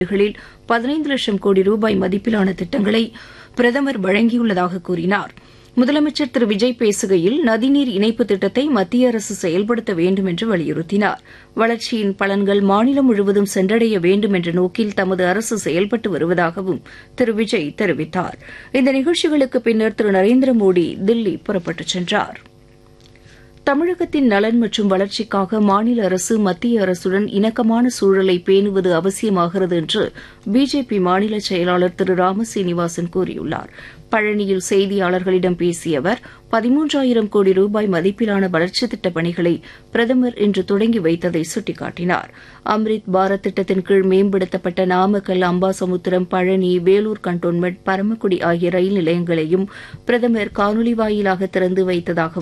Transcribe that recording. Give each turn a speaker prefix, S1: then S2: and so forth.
S1: களில் பதினைந்து லட்சம் கோடி ரூபாய் மதிப்பிலான திட்டங்களை பிரதமர் வழங்கியுள்ளதாக கூறினார் முதலமைச்சர் திரு விஜய் பேசுகையில் நதிநீர் இணைப்பு திட்டத்தை மத்திய அரசு செயல்படுத்த வேண்டும் என்று வலியுறுத்தினார் வளர்ச்சியின் பலன்கள் மாநிலம் முழுவதும் சென்றடைய வேண்டும் என்ற நோக்கில் தமது அரசு செயல்பட்டு வருவதாகவும் திரு விஜய் தெரிவித்தார் இந்த நிகழ்ச்சிகளுக்கு பின்னர் திரு நரேந்திர மோடி தில்லி புறப்பட்டுச் சென்றார் தமிழகத்தின் நலன் மற்றும் வளர்ச்சிக்காக மாநில அரசு மத்திய அரசுடன் இணக்கமான சூழலை பேணுவது அவசியமாகிறது என்று பிஜேபி மாநில செயலாளர் திரு ராமசீனிவாசன் கூறியுள்ளார் பழனியில் செய்தியாளர்களிடம் பேசிய அவர் பதிமூன்றாயிரம் கோடி ரூபாய் மதிப்பிலான வளர்ச்சித் திட்டப் பணிகளை பிரதமர் இன்று தொடங்கி வைத்ததை சுட்டிக்காட்டினார் அம்ரித் பாரத் திட்டத்தின் கீழ் மேம்படுத்தப்பட்ட நாமக்கல் அம்பாசமுத்திரம் பழனி வேலூர் கண்டோன்மெண்ட் பரமக்குடி ஆகிய ரயில் நிலையங்களையும் பிரதமர் காணொலி வாயிலாக திறந்து வைத்ததாகவும்